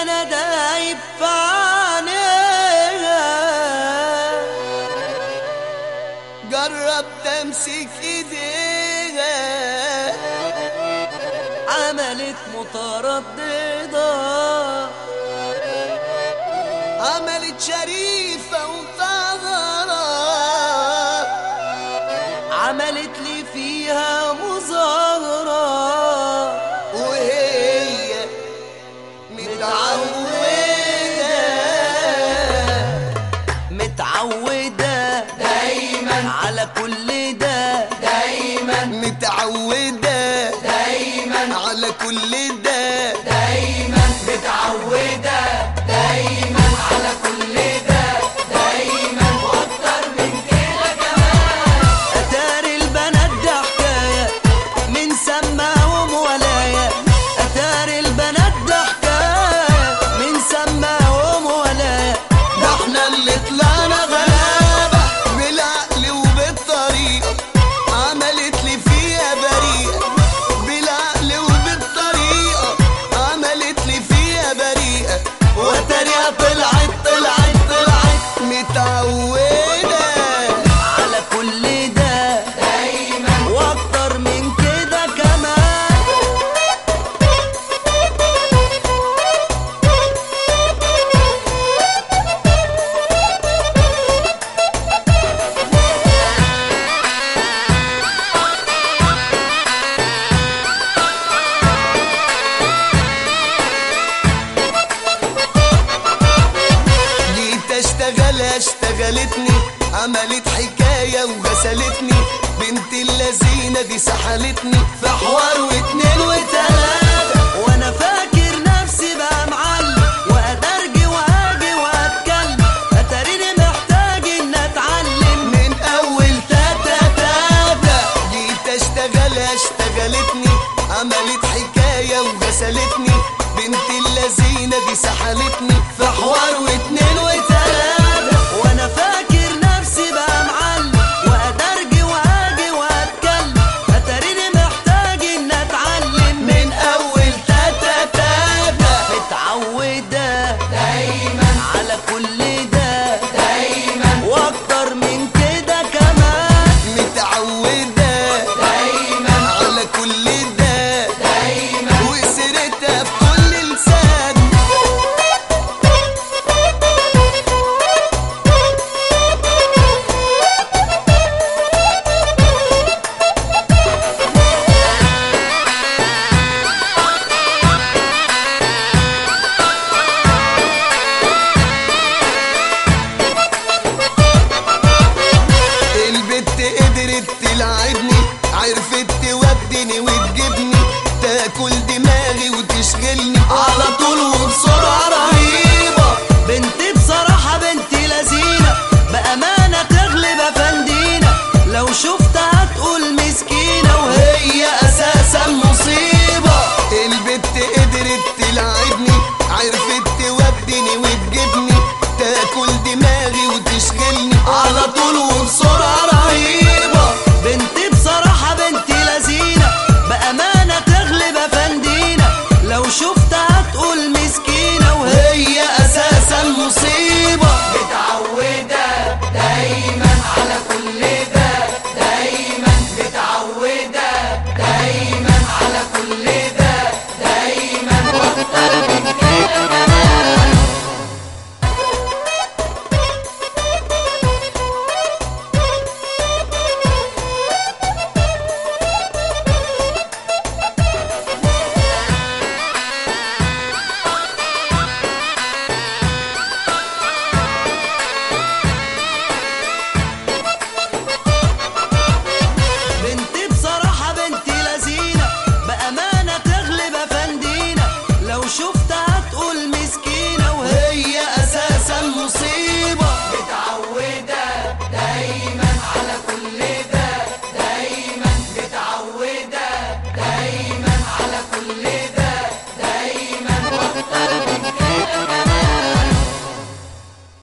انا دايب في عينيها جربت امسك ايديها عملت مترددة عملت شريفة وطهرة عملت لي فيها مظاهرة وهي متعودة متعودة دايما على كل ده دايما متعودة دايما على كل ده دايما متعودة دايما على كل ده دايما واكتر من كده كمان أتاري البنات ده حكاية من سماهم ولاية أتاري البنات ده حكاية من سماهم ولاية ده احنا اللي طلعنا غلابة بالعقل وبالطريقة عملت لي فيها بريئة بالعقل وبالطريقة عملت لي فيها بريئة وتانية طلعت طلعت طلعت متعودة على كل ده دايما واكتر من كده كمان جيت اشتغل اشتغلتني عملت حكاية وغسلتني بنت اللذينة دي سحلتني في حوار واتنين وتلاتة وانا فاكر نفسي بقى معلم وادرجي واجي واتكلم اتاريني محتاج ان اتعلم من اول تاتا تاتا جيت اشتغل اشتغلتني عملت حكاية وغسلتني بنت اللذينة دي سحلتني في حوار واتنين وتلاتة وانا فاكر نفسي بقى معلم وادرجي واجي واتكلم اتاريني محتاج ان اتعلم من اول تاتا تاتا متعودة دايما على كل ده دايما واكتر من كده كمان متعودة دايما على كل ده دايما وسيرتها في كل لسان البت قدرت تلعبني عرفت تودني وتجيبني تاكل دماغي وتشغلني على طول وبسرعة رهيبة بنتي بصراحة بنتي لذينة بأمانة تغلب أفندينا لو شفتها تقول مسكينة وهي أساسا مصيبة البت قدرت تلعبني عرفت تودني وتجيبني تاكل دماغي وتشغلني على طول وبسرعة رهيبة بنتي بصراحة بنتي لذينة بأمانة تغلب أفندينا لو شفتها تقول مسكينة وهي أساسا مصيبة متعودة دايما